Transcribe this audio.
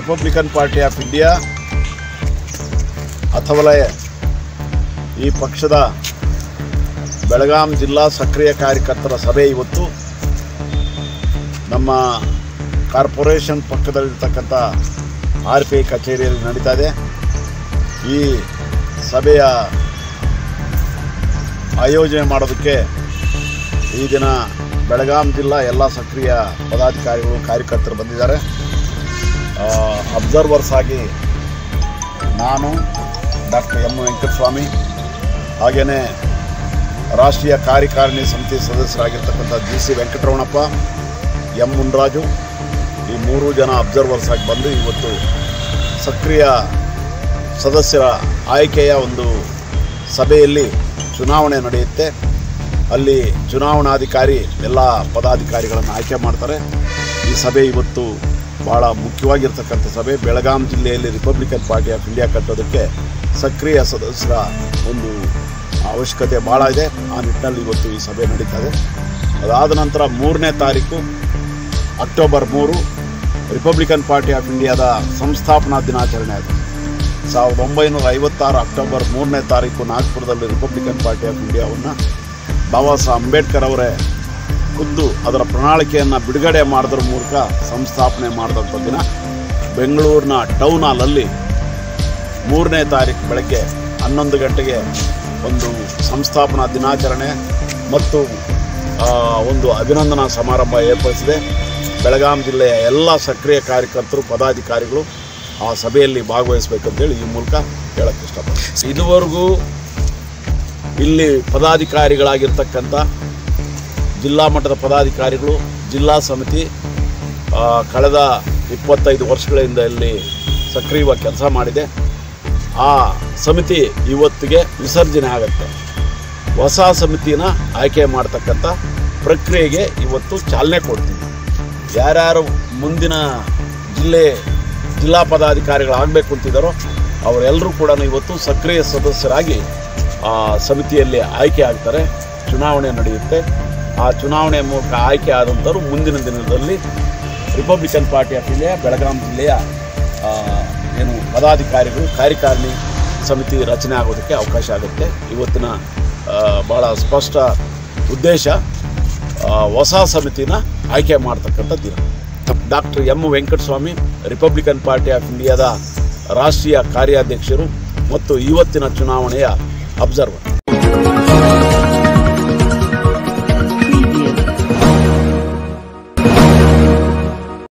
Republican Party of India Athawale ಈ ಪಕ್ಷದ ಬೆಳಗಾಂ ಜಿಲ್ಲಾ ಸಕ್ರಿಯ ಕಾರ್ಯಕರ್ತರ ಸಭೆ ಇವತ್ತು ನಮ್ಮ ಕಾರ್ಪೊರೇಷನ್ ಪಕ್ಕದಲ್ಲಿರ್ತಕ್ಕಂಥ ಆರ್ ಪಿ ಐ ಕಚೇರಿಯಲ್ಲಿ ನಡೀತಾ ಇದೆ ಈ ಸಭೆಯ ಆಯೋಜನೆ ಮಾಡೋದಕ್ಕೆ ಈ ದಿನ ಬೆಳಗಾಂ ಜಿಲ್ಲಾ ಎಲ್ಲ ಸಕ್ರಿಯ ಪದಾಧಿಕಾರಿಗಳು ಕಾರ್ಯಕರ್ತರು ಬಂದಿದ್ದಾರೆ ಅಬ್ಸರ್ವರ್ಸ್ ಆಗಿ ನಾನು ಡಾಕ್ಟರ್ ಎಂ ವೆಂಕಟಸ್ವಾಮಿ ಹಾಗೆಯೇ ರಾಷ್ಟ್ರೀಯ ಕಾರ್ಯಕಾರಿಣಿ ಸಮಿತಿ ಸದಸ್ಯರಾಗಿರ್ತಕ್ಕಂಥ G C Venkataramanappa M Muniraju ಈ ಮೂರು ಜನ ಅಬ್ಸರ್ವರ್ಸ್ ಆಗಿ ಬಂದು ಇವತ್ತು ಸಕ್ರಿಯ ಸದಸ್ಯರ ಆಯ್ಕೆಯ ಒಂದು ಸಭೆಯಲ್ಲಿ ಚುನಾವಣೆ ನಡೆಯುತ್ತೆ ಅಲ್ಲಿ ಚುನಾವಣಾಧಿಕಾರಿ ಎಲ್ಲ ಪದಾಧಿಕಾರಿಗಳನ್ನು ಆಯ್ಕೆ ಮಾಡ್ತಾರೆ ಈ ಸಭೆ ಇವತ್ತು ಭಾಳ ಮುಖ್ಯವಾಗಿರ್ತಕ್ಕಂಥ ಸಭೆ ಬೆಳಗಾಂ ಜಿಲ್ಲೆಯಲ್ಲಿ ರಿಪಬ್ಲಿಕನ್ ಪಾರ್ಟಿ ಆಫ್ ಇಂಡಿಯಾ ಕಟ್ಟೋದಕ್ಕೆ ಸಕ್ರಿಯ ಸದಸ್ಯರ ಒಂದು ಅವಶ್ಯಕತೆ ಭಾಳ ಇದೆ ಆ ನಿಟ್ಟಿನಲ್ಲಿ ಇವತ್ತು ಈ ಸಭೆ ನಡೀತಾ ಇದೆ ಅದಾದ ನಂತರ ಮೂರನೇ ತಾರೀಕು ಅಕ್ಟೋಬರ್ ಮೂರು ರಿಪಬ್ಲಿಕನ್ ಪಾರ್ಟಿ ಆಫ್ ಇಂಡಿಯಾದ ಸಂಸ್ಥಾಪನಾ ದಿನಾಚರಣೆ ಅದು ಸಾವಿರದ ಒಂಬೈನೂರ ಐವತ್ತಾರು ಅಕ್ಟೋಬರ್ ಮೂರನೇ ತಾರೀಕು ನಾಗ್ಪುರದಲ್ಲಿ ರಿಪಬ್ಲಿಕನ್ ಪಾರ್ಟಿ ಆಫ್ ಇಂಡಿಯಾವನ್ನು ಬಾಬಾ ಸಾಹೇಬ್ ಅಂಬೇಡ್ಕರ್ ಅವರೇ ಖುದ್ದು ಅದರ ಪ್ರಣಾಳಿಕೆಯನ್ನು ಬಿಡುಗಡೆ ಮಾಡೋದ್ರ ಮೂಲಕ ಸಂಸ್ಥಾಪನೆ ಮಾಡಿದಂಥ ದಿನ ಬೆಂಗಳೂರಿನ ಟೌನ್ ಹಾಲಲ್ಲಿ ಮೂರನೇ ತಾರೀಕು ಬೆಳಗ್ಗೆ ಹನ್ನೊಂದು ಗಂಟೆಗೆ ಒಂದು ಸಂಸ್ಥಾಪನಾ ದಿನಾಚರಣೆ ಮತ್ತು ಆ, ಒಂದು ಅಭಿನಂದನಾ ಸಮಾರಂಭ ಏರ್ಪಡಿಸಿದೆ ಬೆಳಗಾಂ ಜಿಲ್ಲೆಯ ಎಲ್ಲ ಸಕ್ರಿಯ ಕಾರ್ಯಕರ್ತರು ಪದಾಧಿಕಾರಿಗಳು ಆ ಸಭೆಯಲ್ಲಿ ಭಾಗವಹಿಸಬೇಕಂತೇಳಿ ಈ ಮೂಲಕ ಹೇಳಕ್ಕೆ ಇಷ್ಟಪಡ್ತೀನಿ ಇದುವರೆಗೂ ಇಲ್ಲಿ ಪದಾಧಿಕಾರಿಗಳಾಗಿರ್ತಕ್ಕಂಥ ಜಿಲ್ಲಾ ಮಟ್ಟದ ಪದಾಧಿಕಾರಿಗಳು ಜಿಲ್ಲಾ ಸಮಿತಿ ಆ, ಕಳೆದ ಇಪ್ಪತ್ತೈದು ವರ್ಷಗಳಿಂದ ಇಲ್ಲಿ ಸಕ್ರಿಯವಾಗಿ ಕೆಲಸ ಮಾಡಿದೆ ಆ ಸಮಿತಿ ಇವತ್ತಿಗೆ ವಿಸರ್ಜನೆ ಆಗುತ್ತೆ ಹೊಸ ಸಮಿತಿನ ಆಯ್ಕೆ ಮಾಡ್ತಕ್ಕಂಥ ಪ್ರಕ್ರಿಯೆಗೆ ಇವತ್ತು ಚಾಲನೆ ಕೊಡ್ತೀವಿ ಯಾರ್ಯಾರು ಮುಂದಿನ ಜಿಲ್ಲೆ ಜಿಲ್ಲಾ ಪದಾಧಿಕಾರಿಗಳಾಗಬೇಕು ಅಂತಿದ್ದಾರೋ ಅವರೆಲ್ಲರೂ ಕೂಡ ಇವತ್ತು ಸಕ್ರಿಯ ಸದಸ್ಯರಾಗಿ ಆ ಸಮಿತಿಯಲ್ಲಿ ಆಯ್ಕೆ ಆಗ್ತಾರೆ ಚುನಾವಣೆ ನಡೆಯುತ್ತೆ ಆ ಚುನಾವಣೆ ಮೂಲಕ ಆಯ್ಕೆ ಆದಂಥವ್ರು ಮುಂದಿನ ದಿನದಲ್ಲಿ Republican Party of India Belgaum ಜಿಲ್ಲೆಯ ಆ, ಏನು ಪದಾಧಿಕಾರಿಗಳು ಕಾರ್ಯಕಾರಿಣಿ ಸಮಿತಿ ರಚನೆ ಆಗೋದಕ್ಕೆ ಅವಕಾಶ ಆಗುತ್ತೆ ಇವತ್ತಿನ ಆ, ಭಾಳ ಸ್ಪಷ್ಟ ಉದ್ದೇಶ ಆ, ಹೊಸ ಸಮಿತಿನ ಆಯ್ಕೆ ಮಾಡ್ತಕ್ಕಂಥ ದಿನ doctor M Venkataswamy Republican Party of ಇಂಡಿಯಾದ ರಾಷ್ಟ್ರೀಯ ಕಾರ್ಯಾಧ್ಯಕ್ಷರು ಮತ್ತು ಇವತ್ತಿನ ಚುನಾವಣೆಯ ಅಬ್ಸರ್ವರ್